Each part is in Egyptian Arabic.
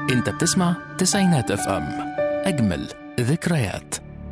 انت بتسمع تسعينات اف ام اجمل ذكريات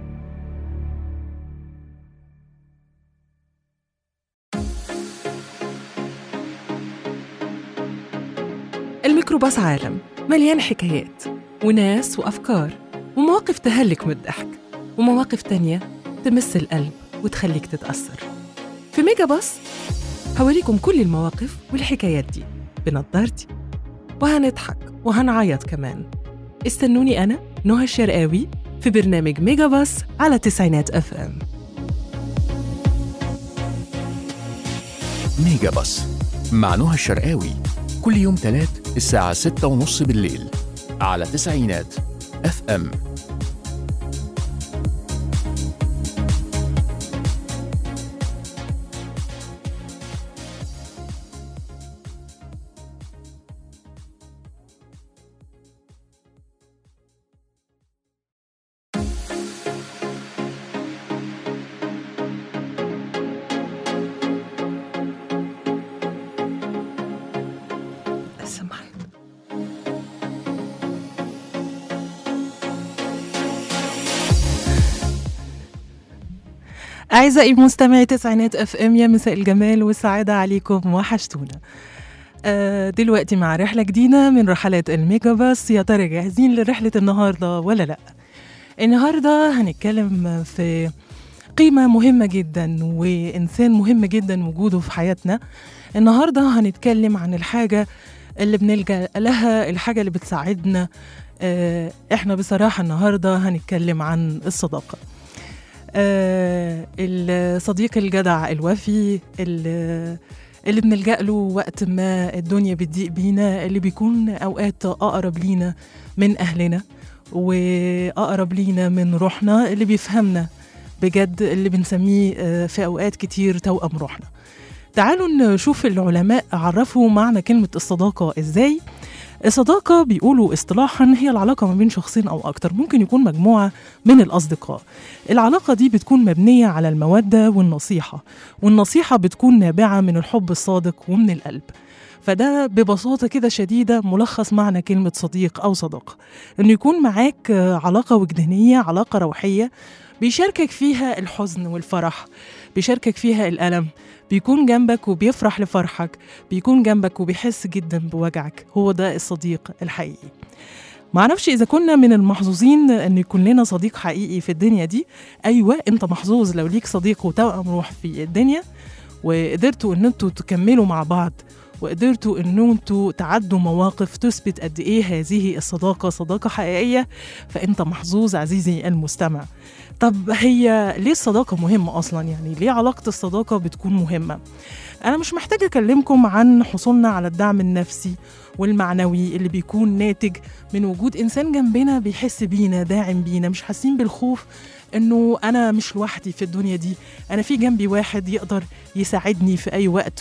الميكروباص عالم مليان حكايات وناس وأفكار ومواقف تهلك من الضحك ومواقف تانية تمس القلب وتخليك تتأثر في ميجا باص هوريكم كل المواقف والحكايات دي بنضارتي وهنضحك وهنعيط كمان استنوني أنا نهى الشرقاوي في برنامج ميجا باص على تسعينات اف ام ميجا باص مع نهى الشرقاوي كل يوم تلات الساعة ستة ونص بالليل على تسعينات اف ام السماعات أعزائي مستمعي تسعينات اف ام يا مساء الجمال والسعادة عليكم وحشتونا آه، دلوقتي مع رحلة جديدة من رحلات الميجا باص يا ترى جاهزين لرحلة النهاردة ولا لأ النهاردة هنتكلم في قيمة مهمة جدا وإنسان مهم جدا وجوده في حياتنا النهاردة هنتكلم عن الحاجة اللي بنلجأ لها الحاجة اللي بتساعدنا آه، احنا بصراحة النهاردة هنتكلم عن الصداقة آه، الصديق الجدع الوفي اللي اللي بنلجأ له وقت ما الدنيا بتضيق بينا اللي بيكون أوقات أقرب لينا من أهلنا وأقرب لينا من روحنا اللي بيفهمنا بجد اللي بنسميه آه، في أوقات كتير توأم روحنا تعالوا نشوف العلماء عرفوا معنى كلمة الصداقة إزاي الصداقة بيقولوا اصطلاحا هي العلاقة ما بين شخصين أو أكتر ممكن يكون مجموعة من الأصدقاء العلاقة دي بتكون مبنية على المودة والنصيحة والنصيحة بتكون نابعة من الحب الصادق ومن القلب فده ببساطة كده شديدة ملخص معنى كلمة صديق أو صداقة إنه يكون معاك آه، علاقة وجدانية علاقة روحية بيشاركك فيها الحزن والفرح بيشاركك فيها الألم بيكون جنبك وبيفرح لفرحك بيكون جنبك وبيحس جدا بوجعك هو ده الصديق الحقيقي معرفش إذا كنا من المحظوظين إن يكون لنا صديق حقيقي في الدنيا دي أيوة أنت محظوظ لو ليك صديق وتوأم روح في الدنيا وقدرتوا إن أنتوا تكملوا مع بعض وقدرتوا إن أنتوا تعدوا مواقف تثبت قد إيه هذه الصداقة صداقة حقيقية فأنت محظوظ عزيزي المستمع طب هي ليه الصداقة مهمة أصلا يعني ليه علاقة الصداقة بتكون مهمة أنا مش محتاجة أكلمكم عن حصولنا على الدعم النفسي والمعنوي اللي بيكون ناتج من وجود إنسان جنبنا بيحس بينا داعم بينا مش حاسين بالخوف إنه أنا مش لوحدي في الدنيا دي أنا في جنبي واحد يقدر يساعدني في أي وقت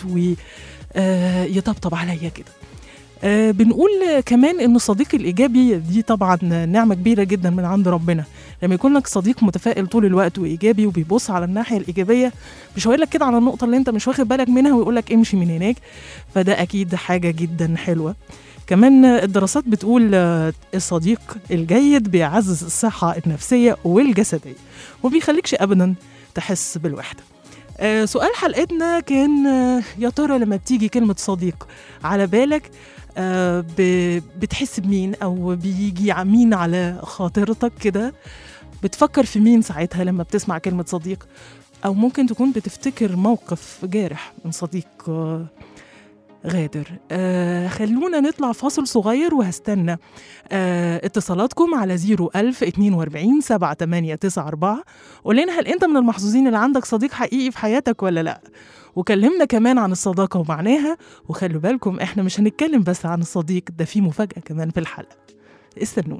ويطبطب عليا كده آه، بنقول كمان ان الصديق الايجابي دي طبعا نعمه كبيره جدا من عند ربنا لما يكون لك صديق متفائل طول الوقت وايجابي وبيبص على الناحيه الايجابيه مش هيقول لك كده على النقطه اللي انت مش واخد بالك منها ويقول لك امشي من هناك فده اكيد حاجه جدا حلوه كمان الدراسات بتقول آه، الصديق الجيد بيعزز الصحه النفسيه والجسديه وبيخليكش ابدا تحس بالوحده آه، سؤال حلقتنا كان آه، يا ترى لما بتيجي كلمة صديق على بالك آه، ب- بتحس بمين أو بيجي ع- مين على خاطرتك كده بتفكر في مين ساعتها لما بتسمع كلمة صديق أو ممكن تكون بتفتكر موقف جارح من صديق آه، غادر آه خلونا نطلع فاصل صغير وهستنى آه اتصالاتكم على 01000 42 7894 قول لنا هل انت من المحظوظين اللي عندك صديق حقيقي في حياتك ولا لا وكلمنا كمان عن الصداقة ومعناها وخلوا بالكم احنا مش هنتكلم بس عن الصديق ده في مفاجأة كمان في الحلقة استنونا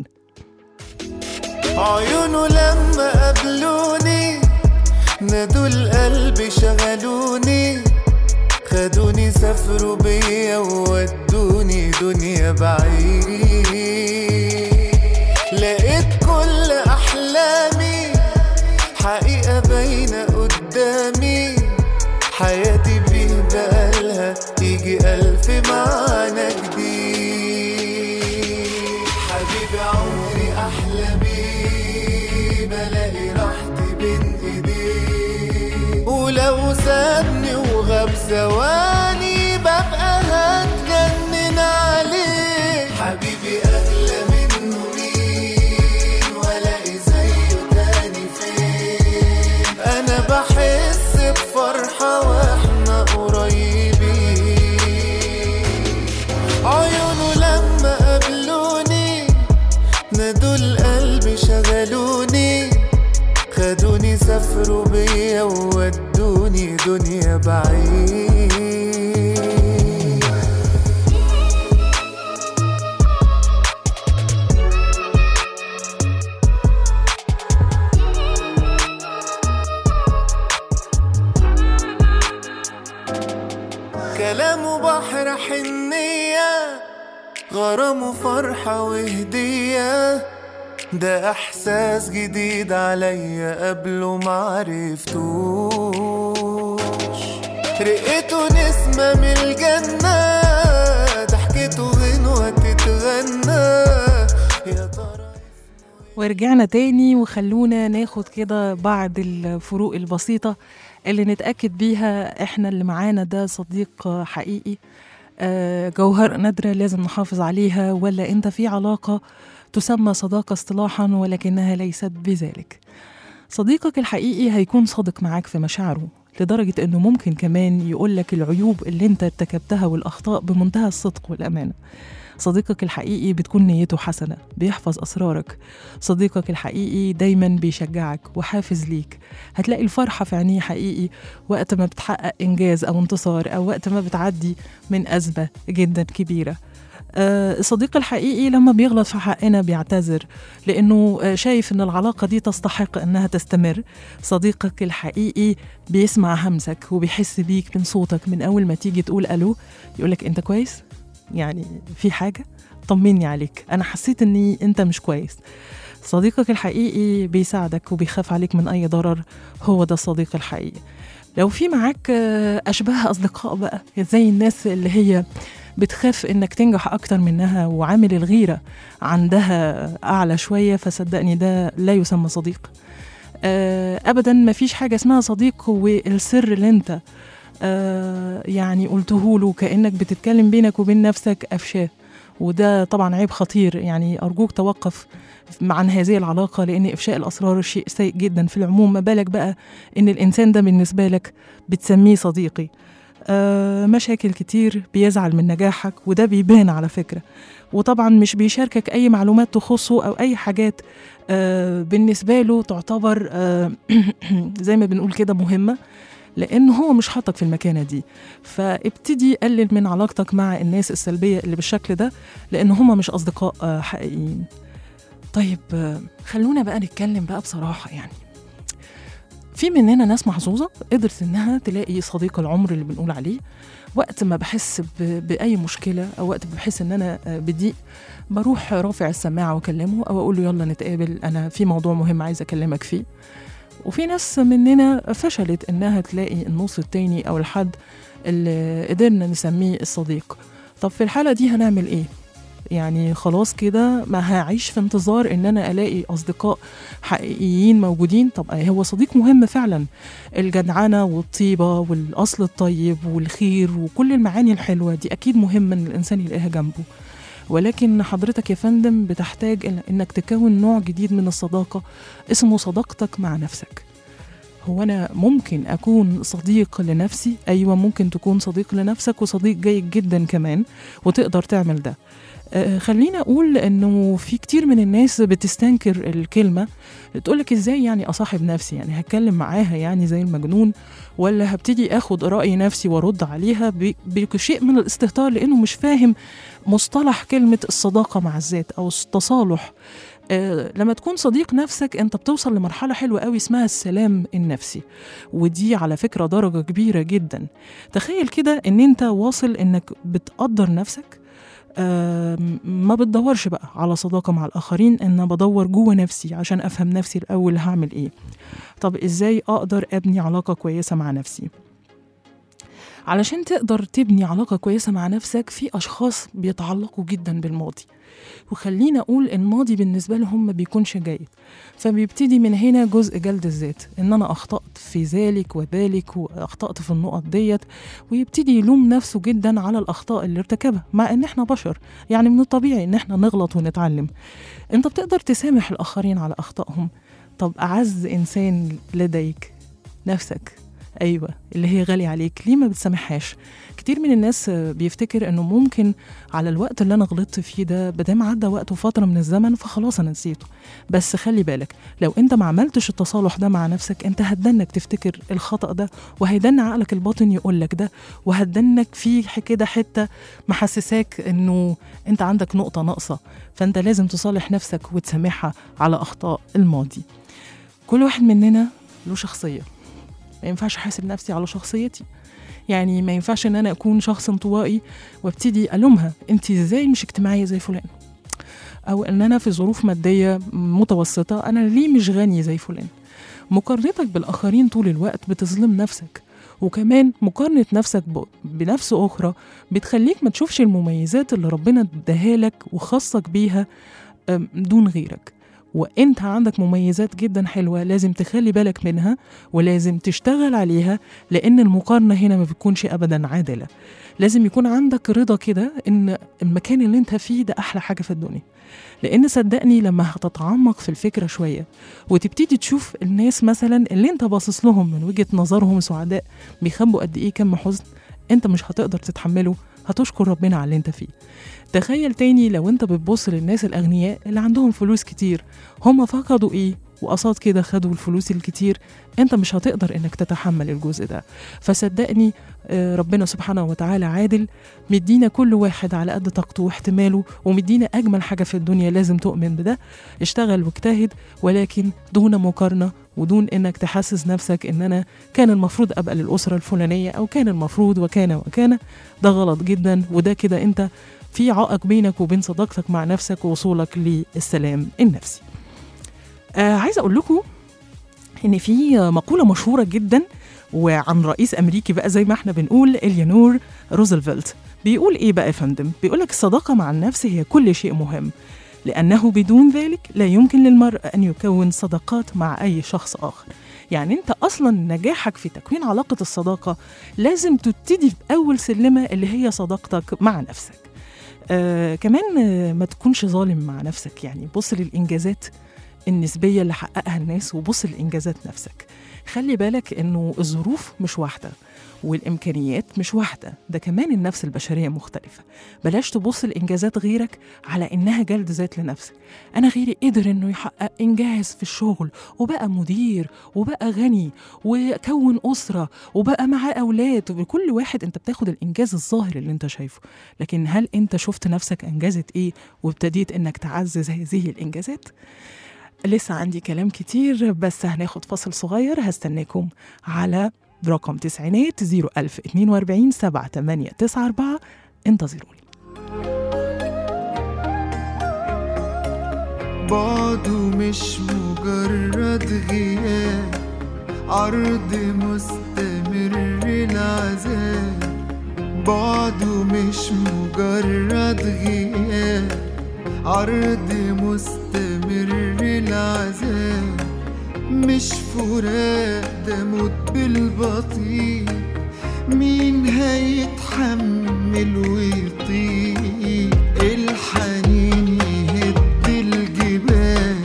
عيونه لما قابلوني نادوا القلب شغلوني خدوني سافروا بيا وودوني دنيا بعيد لقيت كل احلامي حقيقة باينة قدامي حياتي بيه بقالها يجي ألف معنى جديد وسابني وغاب ثواني ببقى هتجنن عليه حبيبي اغلى منه مين والاقي زيه تاني فين انا بحس بفرحة واحنا قريبين عيونه لما قابلوني نادوا القلب شغلوني خدوني سافروا بيا وودوني دنيا بعيد كلامه بحر حنية غرام فرحة وهدية ده إحساس جديد عليا قبله معرفتوش رقته نسمة من الجنة ضحكته غنوة تتغنى يا ترى ورجعنا تاني وخلونا ناخد كده بعض الفروق البسيطة اللي نتأكد بيها احنا اللي معانا ده صديق حقيقي آه، جوهر نادرة لازم نحافظ عليها ولا انت في علاقة تسمى صداقة اصطلاحا ولكنها ليست بذلك صديقك الحقيقي هيكون صادق معاك في مشاعره لدرجة انه ممكن كمان يقولك العيوب اللي انت ارتكبتها والأخطاء بمنتهى الصدق والأمانة صديقك الحقيقي بتكون نيته حسنة بيحفظ أسرارك صديقك الحقيقي دايما بيشجعك وحافز ليك هتلاقي الفرحة في عينيه حقيقي وقت ما بتحقق إنجاز أو انتصار أو وقت ما بتعدي من أزمة جدا كبيرة آه، الصديق الحقيقي لما بيغلط في حقنا بيعتذر لأنه آه، شايف إن العلاقة دي تستحق إنها تستمر صديقك الحقيقي بيسمع همسك وبيحس بيك من صوتك من أول ما تيجي تقول ألو يقولك أنت كويس يعني في حاجة طمني عليك أنا حسيت إني أنت مش كويس صديقك الحقيقي بيساعدك وبيخاف عليك من أي ضرر هو ده الصديق الحقيقي لو في معاك آه، أشباه أصدقاء بقى زي الناس اللي هي بتخاف إنك تنجح أكتر منها وعامل الغيرة عندها أعلى شوية فصدقني ده لا يسمى صديق آه، أبدا ما فيش حاجة اسمها صديق والسر اللي أنت آه، يعني قلته له كأنك بتتكلم بينك وبين نفسك أفشاه وده طبعا عيب خطير يعني أرجوك توقف عن هذه العلاقة لأن إفشاء الأسرار شيء سيء جدا في العموم ما بالك بقى إن الإنسان ده بالنسبة لك بتسميه صديقي آه مشاكل كتير بيزعل من نجاحك وده بيبان على فكرة وطبعا مش بيشاركك أي معلومات تخصه أو أي حاجات آه بالنسبة له تعتبر آه زي ما بنقول كده مهمة لأن هو مش حاطك في المكانة دي فابتدي قلل من علاقتك مع الناس السلبية اللي بالشكل ده لأن هما مش أصدقاء آه، حقيقيين طيب آه، خلونا بقى نتكلم بقى بصراحة يعني في مننا ناس محظوظة قدرت إنها تلاقي صديق العمر اللي بنقول عليه وقت ما بحس ب- بأي مشكلة أو وقت ما بحس إن أنا آه، بضيق بروح رافع السماعة وأكلمه أو أقول له يلا نتقابل أنا في موضوع مهم عايزة أكلمك فيه وفي ناس مننا فشلت إنها تلاقي النص التاني أو الحد اللي قدرنا نسميه الصديق طب في الحالة دي هنعمل إيه؟ يعني خلاص كده ما هعيش في انتظار ان انا الاقي اصدقاء حقيقيين موجودين طب هو صديق مهم فعلا الجدعنه والطيبه والاصل الطيب والخير وكل المعاني الحلوه دي اكيد مهم ان الانسان يلاقيها جنبه ولكن حضرتك يا فندم بتحتاج إن- انك تكون نوع جديد من الصداقه اسمه صداقتك مع نفسك هو انا ممكن اكون صديق لنفسي ايوه ممكن تكون صديق لنفسك وصديق جيد جدا كمان وتقدر تعمل ده آه، خليني اقول انه في كتير من الناس بتستنكر الكلمه تقولك ازاي يعني اصاحب نفسي يعني هتكلم معاها يعني زي المجنون ولا هبتدي اخد راي نفسي وارد عليها ب- بشيء من الاستهتار لانه مش فاهم مصطلح كلمه الصداقه مع الذات او التصالح آه، لما تكون صديق نفسك انت بتوصل لمرحله حلوه قوي اسمها السلام النفسي ودي على فكره درجه كبيره جدا تخيل كده ان انت واصل انك بتقدر نفسك آم، ما بتدورش بقى على صداقة مع الآخرين إن بدور جوه نفسي عشان أفهم نفسي الأول هعمل إيه طب إزاي أقدر أبني علاقة كويسة مع نفسي علشان تقدر تبني علاقة كويسة مع نفسك في أشخاص بيتعلقوا جدا بالماضي وخلينا أقول الماضي بالنسبة لهم ما بيكونش جيد فبيبتدي من هنا جزء جلد الذات إن أنا أخطأت في ذلك وذلك واخطات في النقط ديت ويبتدي يلوم نفسه جدا على الاخطاء اللي ارتكبها مع ان احنا بشر يعني من الطبيعي ان احنا نغلط ونتعلم انت بتقدر تسامح الاخرين على اخطائهم طب اعز انسان لديك نفسك ايوه اللي هي غاليه عليك ليه ما بتسامحهاش كتير من الناس آه، بيفتكر انه ممكن على الوقت اللي انا غلطت فيه ده بدام عدى وقت وفتره من الزمن فخلاص انا نسيته بس خلي بالك لو انت ما عملتش التصالح ده مع نفسك انت هتدنك تفتكر الخطا ده وهيدن عقلك الباطن يقول لك ده وهتدنك في ح- كده حته محسساك انه انت عندك نقطه ناقصه فانت لازم تصالح نفسك وتسامحها على اخطاء الماضي كل واحد مننا له شخصيه ما ينفعش احاسب نفسي على شخصيتي يعني ما ينفعش ان انا اكون شخص انطوائي وابتدي الومها انت ازاي مش اجتماعيه زي فلان او ان انا في ظروف ماديه متوسطه انا ليه مش غني زي فلان مقارنتك بالاخرين طول الوقت بتظلم نفسك وكمان مقارنة نفسك ب- بنفس أخرى بتخليك ما تشوفش المميزات اللي ربنا اداها لك وخصك بيها أم، دون غيرك وانت عندك مميزات جدا حلوة لازم تخلي بالك منها ولازم تشتغل عليها لأن المقارنة هنا ما بتكونش أبدا عادلة لازم يكون عندك رضا كده إن المكان اللي انت فيه ده أحلى حاجة في الدنيا لأن صدقني لما هتتعمق في الفكرة شوية وتبتدي تشوف الناس مثلا اللي انت باصص لهم من وجهة نظرهم سعداء بيخبوا قد ايه كم حزن انت مش هتقدر تتحمله هتشكر ربنا على اللي انت فيه تخيل تاني لو انت بتبص للناس الاغنياء اللي عندهم فلوس كتير هم فقدوا ايه وقصاد كده خدوا الفلوس الكتير انت مش هتقدر انك تتحمل الجزء ده فصدقني آه، ربنا سبحانه وتعالى عادل مدينا كل واحد على قد طاقته واحتماله ومدينا اجمل حاجه في الدنيا لازم تؤمن بده اشتغل واجتهد ولكن دون مقارنه ودون انك تحسس نفسك ان انا كان المفروض ابقى للاسره الفلانيه او كان المفروض وكان وكان ده غلط جدا وده كده انت في عائق بينك وبين صداقتك مع نفسك ووصولك للسلام النفسي آه عايزه اقول لكم ان في مقوله مشهوره جدا وعن رئيس امريكي بقى زي ما احنا بنقول اليانور روزفلت بيقول ايه بقى يا فندم بيقول لك الصداقه مع النفس هي كل شيء مهم لانه بدون ذلك لا يمكن للمرء ان يكون صداقات مع اي شخص اخر يعني انت اصلا نجاحك في تكوين علاقه الصداقه لازم تبتدي باول سلمه اللي هي صداقتك مع نفسك آه كمان آه ما تكونش ظالم مع نفسك يعني بص للانجازات النسبيه اللي حققها الناس وبص لانجازات نفسك خلي بالك انه الظروف مش واحده والامكانيات مش واحده ده كمان النفس البشريه مختلفه بلاش تبص لانجازات غيرك على انها جلد ذات لنفسك انا غيري قدر انه يحقق انجاز في الشغل وبقى مدير وبقى غني وكون اسره وبقى معاه اولاد وكل واحد انت بتاخد الانجاز الظاهر اللي انت شايفه لكن هل انت شفت نفسك انجزت ايه وابتديت انك تعزز هذه الانجازات لسه عندي كلام كتير بس هناخد فاصل صغير هستناكم على رقم تسعينات 01042 7894 انتظروني بعده مش مجرد غياب عرض مستمر العذاب بعده مش مجرد غياب عرض مستمر العذاب مش فراق ده موت بالبطيء مين هيتحمل ويطيق الحنين يهد الجبال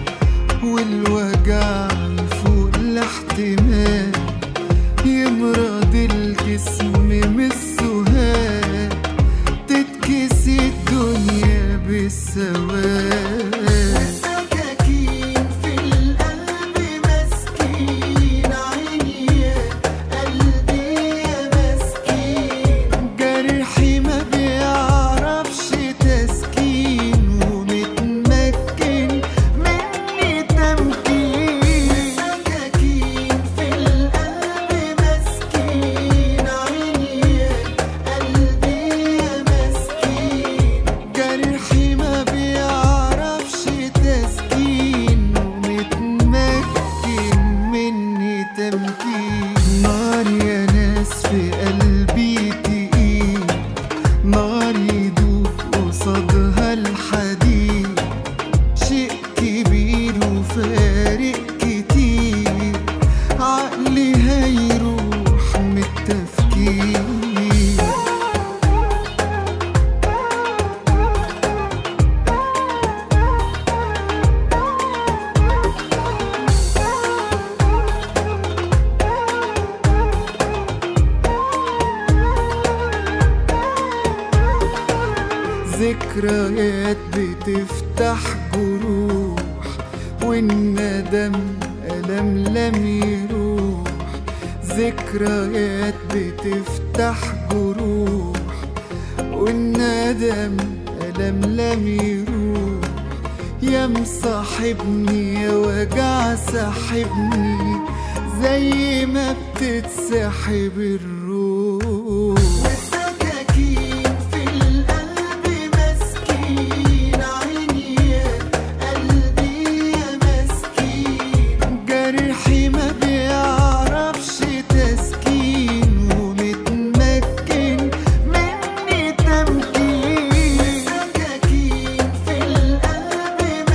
والوجع يفوق الاحتمال يمرض الجسم من السهاد تتكسي الدنيا بالسواد والسكاكين في القلب مسكين عيني يا قلبي يا مسكين جرحي ما بيعرفش تسكين ذكريات بتفتح جروح والندم ألم لم يروح ذكريات بتفتح جروح والندم ألم لم يروح يا مصاحبني يا وجع ساحبني زي ما بتتسحب الروح والسكاكين في القلب مسكين عيني يا قلبي يا مسكين جرحي ما بيعرفش تسكين ومتمكن مني تمكين والسكاكين في القلب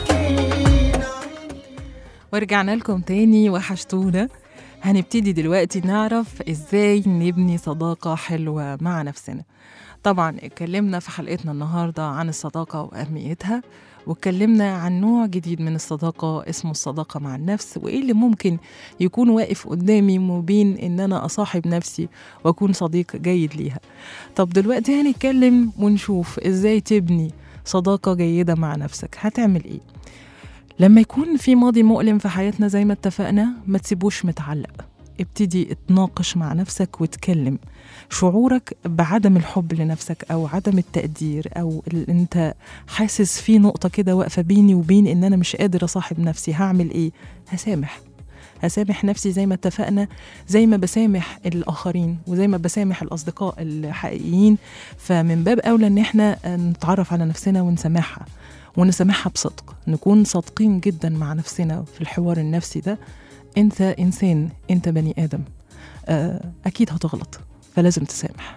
مسكين عيني ورجعنا لكم تاني وحشتونا هنبتدي دلوقتي نعرف ازاي نبني صداقة حلوة مع نفسنا طبعا اتكلمنا في حلقتنا النهاردة عن الصداقة وأهميتها واتكلمنا عن نوع جديد من الصداقة اسمه الصداقة مع النفس وإيه اللي ممكن يكون واقف قدامي مبين إن أنا أصاحب نفسي وأكون صديق جيد ليها طب دلوقتي هنتكلم ونشوف إزاي تبني صداقة جيدة مع نفسك هتعمل إيه لما يكون في ماضي مؤلم في حياتنا زي ما اتفقنا ما تسيبوش متعلق ابتدي اتناقش مع نفسك واتكلم شعورك بعدم الحب لنفسك او عدم التقدير او ال- انت حاسس في نقطه كده واقفه بيني وبين ان انا مش قادر اصاحب نفسي هعمل ايه هسامح هسامح نفسي زي ما اتفقنا زي ما بسامح الاخرين وزي ما بسامح الاصدقاء الحقيقيين فمن باب اولى ان احنا نتعرف على نفسنا ونسامحها ونسامحها بصدق نكون صادقين جدا مع نفسنا في الحوار النفسي ده انت انسان انت بني ادم آه، اكيد هتغلط فلازم تسامح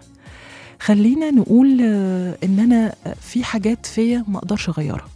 خلينا نقول آه، ان انا آه، في حاجات فيا ما اقدرش اغيرها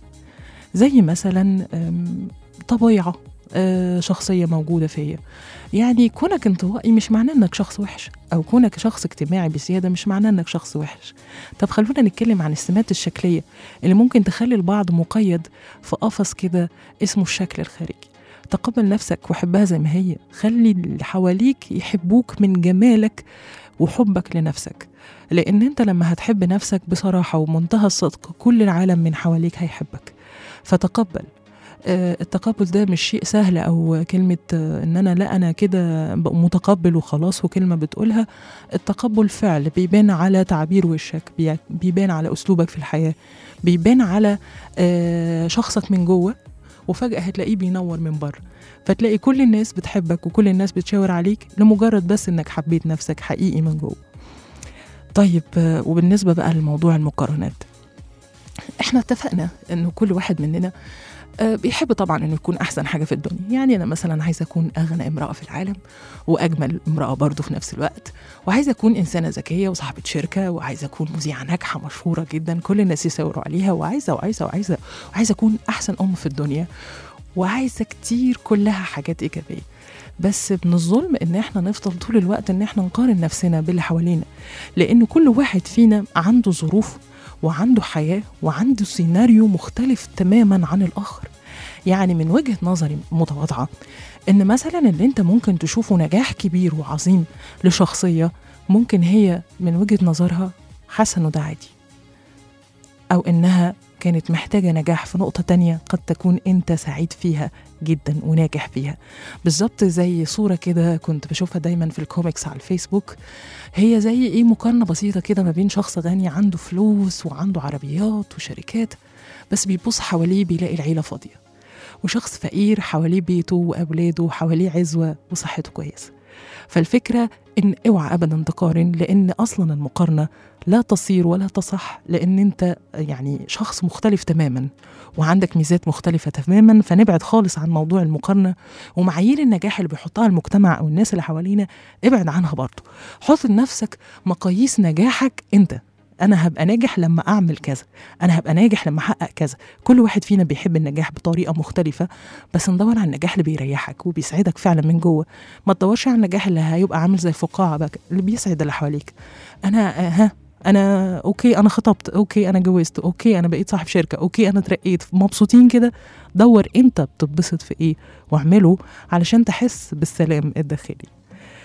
زي مثلا آم، طبيعه آه، شخصيه موجوده فيا يعني كونك انطوائي مش معناه انك شخص وحش او كونك شخص اجتماعي بزياده مش معناه انك شخص وحش طب خلونا نتكلم عن السمات الشكليه اللي ممكن تخلي البعض مقيد في قفص كده اسمه الشكل الخارجي تقبل نفسك وحبها زي ما هي خلي اللي حواليك يحبوك من جمالك وحبك لنفسك لان انت لما هتحب نفسك بصراحه ومنتهى الصدق كل العالم من حواليك هيحبك فتقبل آه، التقبل ده مش شيء سهل او كلمه آه، ان انا لا انا كده ب- متقبل وخلاص وكلمه بتقولها التقبل فعل بيبان على تعبير وشك بي- بيبان على اسلوبك في الحياه بيبان على آه، شخصك من جوه وفجاه هتلاقيه بينور من بره فتلاقي كل الناس بتحبك وكل الناس بتشاور عليك لمجرد بس انك حبيت نفسك حقيقي من جوه طيب آه، وبالنسبه بقى لموضوع المقارنات احنا اتفقنا انه كل واحد مننا آه، بيحب طبعا انه يكون احسن حاجه في الدنيا يعني انا مثلا عايزه اكون اغنى امراه في العالم واجمل امراه برضه في نفس الوقت وعايزه اكون انسانه ذكيه وصاحبه شركه وعايزه اكون مذيعه ناجحه مشهوره جدا كل الناس يساوروا عليها وعايزه وعايزه وعايزه وعايزه اكون احسن ام في الدنيا وعايزه كتير كلها حاجات ايجابيه بس من الظلم ان احنا نفضل طول الوقت ان احنا نقارن نفسنا باللي حوالينا لان كل واحد فينا عنده ظروف وعنده حياه وعنده سيناريو مختلف تماما عن الاخر يعني من وجهه نظري متواضعه ان مثلا اللي انت ممكن تشوفه نجاح كبير وعظيم لشخصيه ممكن هي من وجهه نظرها حاسه انه ده عادي او انها كانت محتاجة نجاح في نقطة تانية قد تكون أنت سعيد فيها جدا وناجح فيها بالظبط زي صورة كده كنت بشوفها دايما في الكوميكس على الفيسبوك هي زي إيه مقارنة بسيطة كده ما بين شخص غني عنده فلوس وعنده عربيات وشركات بس بيبص حواليه بيلاقي العيلة فاضية وشخص فقير حواليه بيته وأولاده وحواليه عزوة وصحته كويسة فالفكرة إن اوعى أبدا تقارن لأن أصلا المقارنة لا تصير ولا تصح لأن أنت يعني شخص مختلف تماما وعندك ميزات مختلفة تماما فنبعد خالص عن موضوع المقارنة ومعايير النجاح اللي بيحطها المجتمع أو الناس اللي حوالينا ابعد عنها برضه حط لنفسك مقاييس نجاحك أنت أنا هبقى ناجح لما أعمل كذا أنا هبقى ناجح لما أحقق كذا كل واحد فينا بيحب النجاح بطريقة مختلفة بس ندور على النجاح اللي بيريحك وبيسعدك فعلا من جوه ما تدورش على النجاح اللي هيبقى عامل زي الفقاعة بقى اللي بيسعد اللي حواليك أنا آه، ها انا اوكي انا خطبت اوكي انا اتجوزت اوكي انا بقيت صاحب شركه اوكي انا اترقيت مبسوطين كده دور انت بتتبسط في ايه واعمله علشان تحس بالسلام الداخلي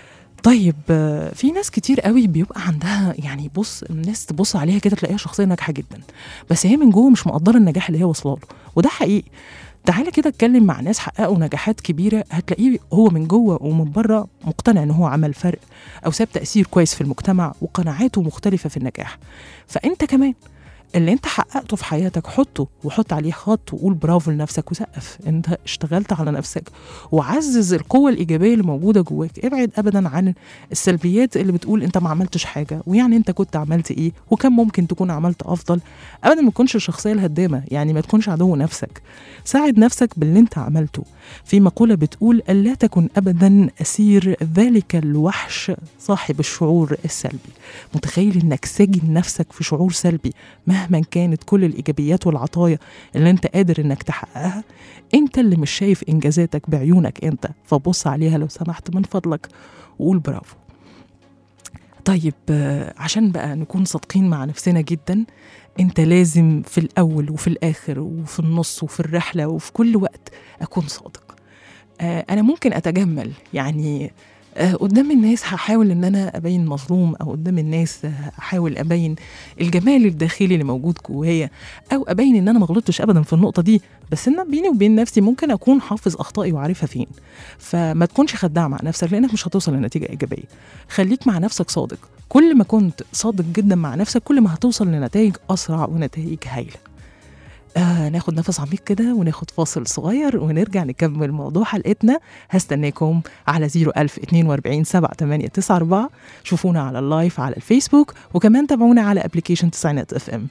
طيب آه، في ناس كتير قوي بيبقى عندها يعني بص الناس تبص عليها كده تلاقيها شخصيه ناجحه جدا بس هي من جوه مش مقدره النجاح اللي هي واصله له وده حقيقي تعالى كده اتكلم مع ناس حققوا نجاحات كبيره هتلاقيه هو من جوه ومن بره مقتنع ان هو عمل فرق او ساب تاثير كويس في المجتمع وقناعاته مختلفه في النجاح فانت كمان اللي انت حققته في حياتك حطه وحط عليه خط وقول برافو لنفسك وسقف انت اشتغلت على نفسك وعزز القوة الإيجابية اللي موجودة جواك ابعد أبدا عن السلبيات اللي بتقول انت ما عملتش حاجة ويعني انت كنت عملت ايه وكان ممكن تكون عملت أفضل أبدا ما تكونش الشخصية الهدامة يعني ما تكونش عدو نفسك ساعد نفسك باللي انت عملته في مقولة بتقول ألا تكن أبدا أسير ذلك الوحش صاحب الشعور السلبي متخيل انك ساجن نفسك في شعور سلبي مهما كانت كل الايجابيات والعطايا اللي انت قادر انك تحققها انت اللي مش شايف انجازاتك بعيونك انت فبص عليها لو سمحت من فضلك وقول برافو طيب آه، عشان بقى نكون صادقين مع نفسنا جدا انت لازم في الاول وفي الاخر وفي النص وفي الرحله وفي كل وقت اكون صادق آه، انا ممكن اتجمل يعني آه، قدام الناس هحاول ان انا ابين مظلوم او قدام الناس آه، احاول ابين الجمال الداخلي اللي موجود جوايا او ابين ان انا ما غلطتش ابدا في النقطه دي بس ان بيني وبين نفسي ممكن اكون حافظ اخطائي وعارفها فين فما تكونش خداع مع نفسك لانك مش هتوصل لنتيجه ايجابيه خليك مع نفسك صادق كل ما كنت صادق جدا مع نفسك كل ما هتوصل لنتائج اسرع ونتائج هايله آه ناخد نفس عميق كده وناخد فاصل صغير ونرجع نكمل موضوع حلقتنا هستناكم على 01042 7894 شوفونا على اللايف على الفيسبوك وكمان تابعونا على ابلكيشن تسعينات اف ام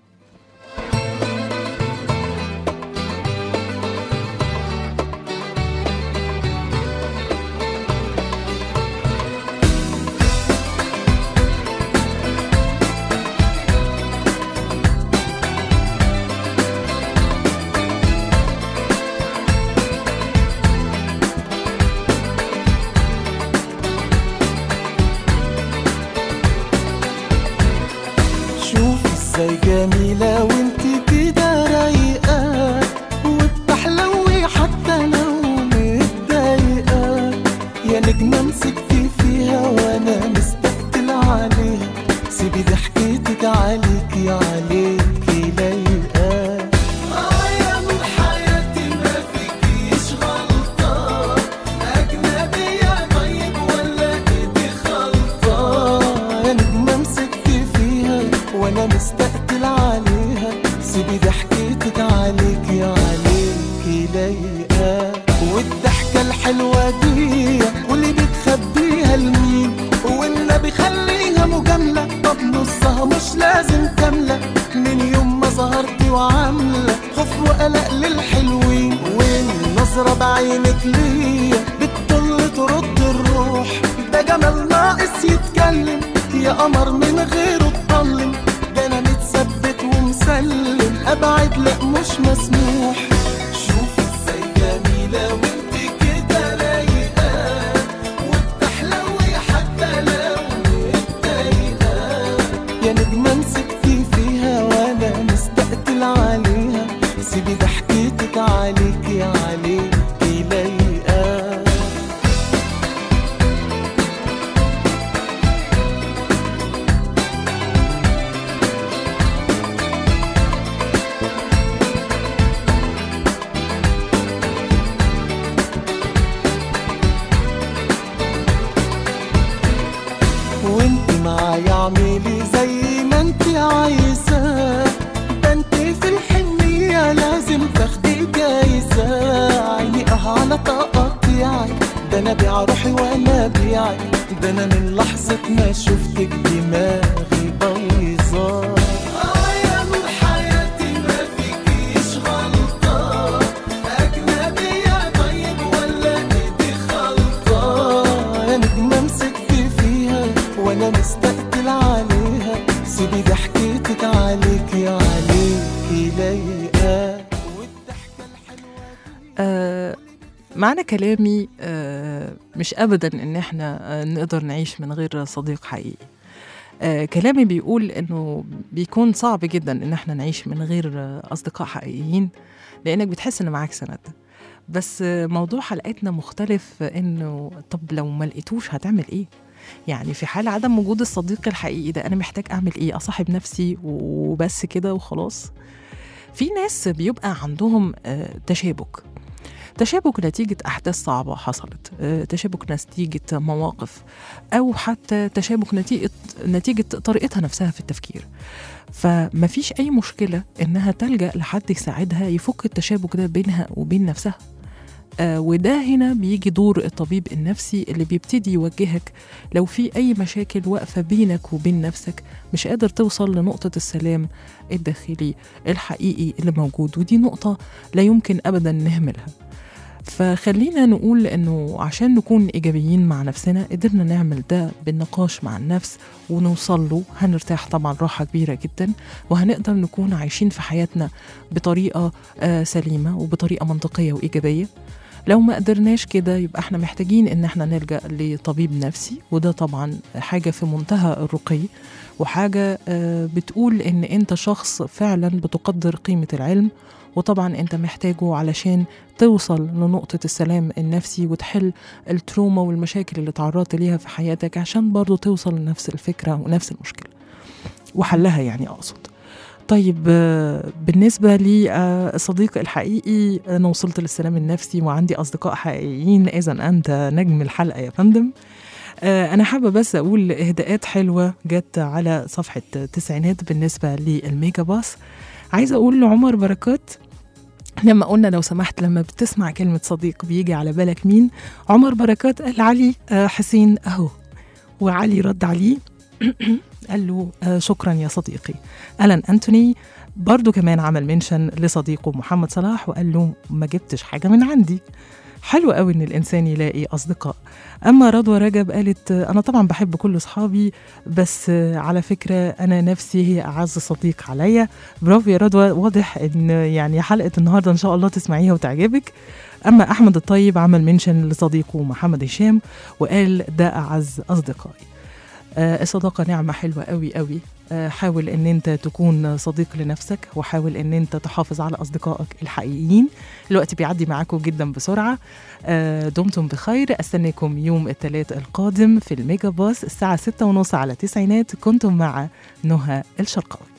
شوف ازاي جميلة وانت كده رايقة وبتحلوي حتى لو متضايقة يا نجمة مسكتي فيها وانا مستقتل عليها سيبي ضحكتك عليكي عليكي لايقة اه يا من حياتي ما فيكيش غلطة أجنبية طيب ولا إيدي خلطة يا نجمة مسكتي فيها وأنا مستقتل عليها سيبي ضحكتك عليكي عليكي لايقة والضحكة الحلوة دي واللي بتخبيها لمين والنبي خليها مجاملة طب نصها مش لازم كاملة من يوم ما ظهرتي وعاملة خوف وقلق للحلوين والنظرة بعينك ليا بتطل ترد الروح ده جمال ناقص يتكلم يا قمر من غيره اتطلم ده انا متثبت ومسلم ابعد لا مش مسموح شوف ازاي جميلة وانت كده رايقة وبتحلوي حتى لو متضايقة يا نجمة مسكتي فيها وانا مستقتل عليها سيبي ضحكتك عليكي عليكي لايقة وانت معايا اعملي زي ما انت عايزة ده انت في الحنية لازم تاخدي جايزة عيني اه على تقطيعي ده انا بيع روحي وانا بيعي ده انا من لحظة ما شفتك دماغي بايظة اه يا من حياتي ما فيكيش غلطة أجنبية طيب ولا إيدي خلطة يا نجمة مسكتي فيها وأنا مستقتل عليها سيبي ضحكتك عليكي عليكي لايقة والضحكة الحلوة آه معنى كلامي آه مش ابدا ان احنا آه نقدر نعيش من غير صديق حقيقي آه كلامي بيقول انه بيكون صعب جدا ان احنا نعيش من غير آه اصدقاء حقيقيين لانك بتحس ان معاك سند بس موضوع حلقتنا مختلف انه طب لو ما لقيتوش هتعمل ايه يعني في حال عدم وجود الصديق الحقيقي ده انا محتاج اعمل ايه اصاحب نفسي وبس كده وخلاص في ناس بيبقى عندهم آه، تشابك تشابك نتيجة أحداث صعبة حصلت آه، تشابك نتيجة مواقف أو حتى تشابك نتيجة, نتيجة طريقتها نفسها في التفكير فما فيش أي مشكلة إنها تلجأ لحد يساعدها يفك التشابك ده بينها وبين نفسها آه وده هنا بيجي دور الطبيب النفسي اللي بيبتدي يوجهك لو في أي مشاكل واقفة بينك وبين نفسك مش قادر توصل لنقطة السلام الداخلي الحقيقي اللي موجود ودي نقطة لا يمكن أبدا نهملها فخلينا نقول انه عشان نكون ايجابيين مع نفسنا قدرنا نعمل ده بالنقاش مع النفس ونوصل له هنرتاح طبعا راحه كبيره جدا وهنقدر نكون عايشين في حياتنا بطريقه آه سليمه وبطريقه منطقيه وايجابيه لو ما قدرناش كده يبقى احنا محتاجين ان احنا نلجا لطبيب نفسي وده طبعا حاجه في منتهى الرقي وحاجه آه بتقول ان انت شخص فعلا بتقدر قيمه العلم وطبعا انت محتاجه علشان توصل لنقطة السلام النفسي وتحل التروما والمشاكل اللي تعرضت ليها في حياتك عشان برضو توصل لنفس الفكرة ونفس المشكلة وحلها يعني أقصد طيب آه، بالنسبة لي آه، الصديق الحقيقي أنا وصلت للسلام النفسي وعندي أصدقاء حقيقيين إذا أنت نجم الحلقة يا فندم آه، أنا حابة بس أقول إهداءات حلوة جت على صفحة تسعينات بالنسبة للميجا باص عايزة أقول لعمر بركات لما قلنا لو سمحت لما بتسمع كلمة صديق بيجي على بالك مين عمر بركات قال علي آه، حسين أهو وعلي رد عليه قال له آه، شكرا يا صديقي ألان أنتوني برضو كمان عمل منشن لصديقه محمد صلاح وقال له ما جبتش حاجة من عندي حلو قوي ان الانسان يلاقي اصدقاء اما رضوى رجب قالت آه، انا طبعا بحب كل اصحابي بس آه، على فكره انا نفسي هي اعز صديق عليا برافو يا رضوى واضح ان يعني حلقه النهارده ان شاء الله تسمعيها وتعجبك اما احمد الطيب عمل منشن لصديقه محمد هشام وقال ده اعز اصدقائي آه، الصداقة نعمة حلوة قوي قوي آه، حاول ان انت تكون صديق لنفسك وحاول ان انت تحافظ على اصدقائك الحقيقيين الوقت بيعدي معاكم جدا بسرعة آه، دمتم بخير استناكم يوم الثلاث القادم في الميجا باص الساعة ستة ونص على تسعينات كنتم مع نهى الشرقاوي